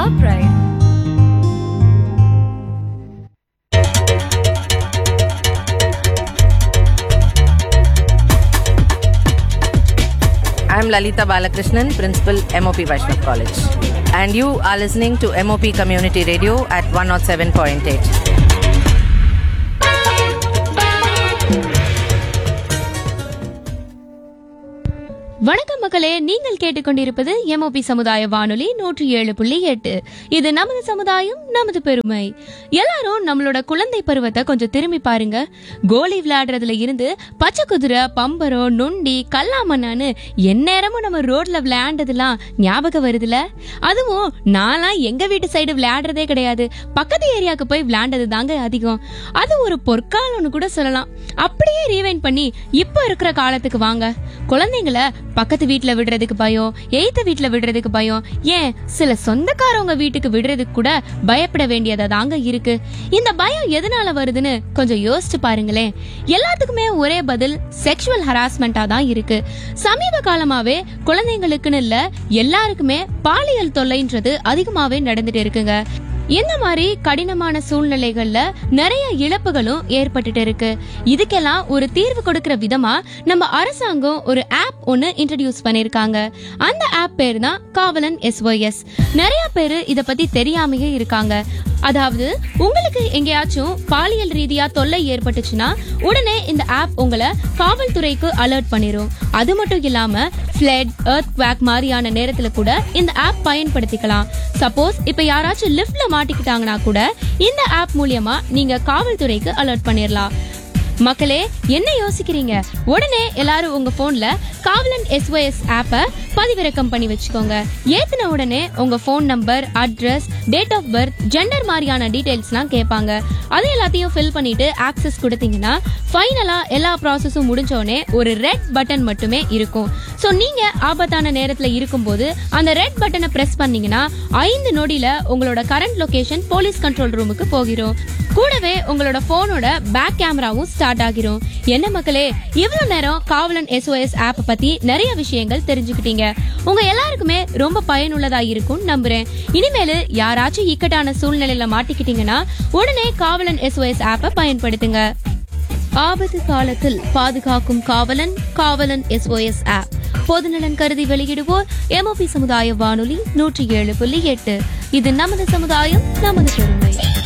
our pride. I'm Lalita Balakrishnan, Principal MOP Vaishnav College. And you are listening to MOP Community Radio at 107.8. வணக்கம் மக்களே நீங்கள் கேட்டுக்கொண்டிருப்பது MOP சமுதாய வானொலி நூற்றி ஏழு புள்ளி எட்டு இது நமது சமுதாயம் நமது பெருமை எல்லாரும் நம்மளோட குழந்தை பருவத்தை கொஞ்சம் திரும்பி பாருங்க கோலி விளையாடுறதுல இருந்து பச்சை குதிரை பம்பரம் நொண்டி கல்லாமண்ணான்னு எந்நேரமும் நம்ம ரோட்ல விளையாண்டதெல்லாம் ஞாபகம் வருதுல அதுவும் நான்லாம் எங்க வீட்டு சைடு விளையாடுறதே கிடையாது பக்கத்து ஏரியாவுக்கு போய் விளையாண்டது தாங்க அதிகம் அது ஒரு பொற்காலம்னு கூட சொல்லலாம் அப்படியே ரீவைண்ட் பண்ணி இப்போ இருக்கிற காலத்துக்கு வாங்க குழந்தைங்களை பக்கத்து வீட்ல விடுறதுக்கு பயம் எய்த்த வீட்ல விடுறதுக்கு பயம் ஏன் சில சொந்தக்காரவங்க வீட்டுக்கு விடுறதுக்கு கூட பயப்பட வேண்டியதா தாங்க இருக்கு இந்த பயம் எதனால வருதுன்னு கொஞ்சம் யோசிச்சு பாருங்களேன் எல்லாத்துக்குமே ஒரே பதில் செக்ஷுவல் ஹராஸ்மெண்டா தான் இருக்கு சமீப காலமாவே குழந்தைங்களுக்குன்னு இல்ல எல்லாருக்குமே பாலியல் தொல்லைன்றது அதிகமாவே நடந்துட்டு இருக்குங்க இந்த மாதிரி கடினமான சூழ்நிலைகள்ல நிறைய இழப்புகளும் ஏற்பட்டுட்டு இருக்கு இதுக்கெல்லாம் ஒரு தீர்வு கொடுக்கிற விதமா நம்ம அரசாங்கம் ஒரு ஆப் ஒன்னு இன்ட்ரடியூஸ் பண்ணிருக்காங்க அந்த ஆப் பேர் தான் காவலன் எஸ்ஒஎஸ் நிறைய பேரு இத பத்தி தெரியாமையே இருக்காங்க அதாவது உங்களுக்கு எங்கேயாச்சும் பாலியல் ரீதியா தொல்லை ஏற்பட்டுச்சுன்னா உடனே இந்த ஆப் உங்களை காவல்துறைக்கு அலர்ட் பண்ணிரும் அது மட்டும் இல்லாம ஃபிளட் எர்த் குவாக் மாதிரியான நேரத்துல கூட இந்த ஆப் பயன்படுத்திக்கலாம் சப்போஸ் இப்ப யாராச்சும் லிஃப்ட்ல மாட்டிக்கிட்டாங்கன்னா கூட இந்த ஆப் மூலியமா நீங்க காவல்துறைக்கு அலர்ட் பண்ணிடலாம் மக்களே என்ன யோசிக்கிறீங்க உடனே எல்லாரும் உங்க போன்ல காவலன் எஸ்ஒஎஸ் ஆப்பை பதிவிறக்கம் பண்ணி வச்சுக்கோங்க ஏத்துன உடனே உங்க phone number address date of birth gender மாதிரியான டீடைல்ஸ்லாம் கேட்பாங்க அது எல்லாத்தையும் ஃபில் பண்ணிட்டு ஆக்சஸ் கொடுத்தீங்கன்னா ஃபைனலா எல்லா ப்ராசஸும் முடிஞ்சோடனே ஒரு ரெட் பட்டன் மட்டுமே இருக்கும் ஸோ நீங்க ஆபத்தான நேரத்துல இருக்கும்போது அந்த ரெட் பட்டனை பிரஸ் பண்ணீங்கன்னா ஐந்து நொடியில உங்களோட கரண்ட் லொகேஷன் போலீஸ் கண்ட்ரோல் ரூமுக்கு போகிறோம் கூடவே உங்களோட போனோட பேக் கேமராவும் ஸ்டார்ட் ஆகிரும் என்ன மக்களே இவ்வளவு நேரம் காவலன் எஸ்ஓஎஸ் ஆப் பத்தி நிறைய விஷயங்கள் தெரிஞ்சுக்கிட்டீங்க உங்க எல்லாருக்குமே ரொம்ப பயனுள்ளதா இருக்கும் நம்புறேன் இனிமேலு யாராச்சும் இக்கட்டான சூழ்நிலையில மாட்டிக்கிட்டீங்கன்னா உடனே காவலன் எஸ்ஓஎஸ் ஆப்பை பயன்படுத்துங்க ஆபத்து காலத்தில் பாதுகாக்கும் காவலன் காவலன் எஸ்ஓஎஸ் ஆப் பொதுநலன் கருதி வெளியிடுவோர் எம்ஓபி சமுதாய வானொலி நூற்றி ஏழு புள்ளி எட்டு இது நமது சமுதாயம் நமது பெருமை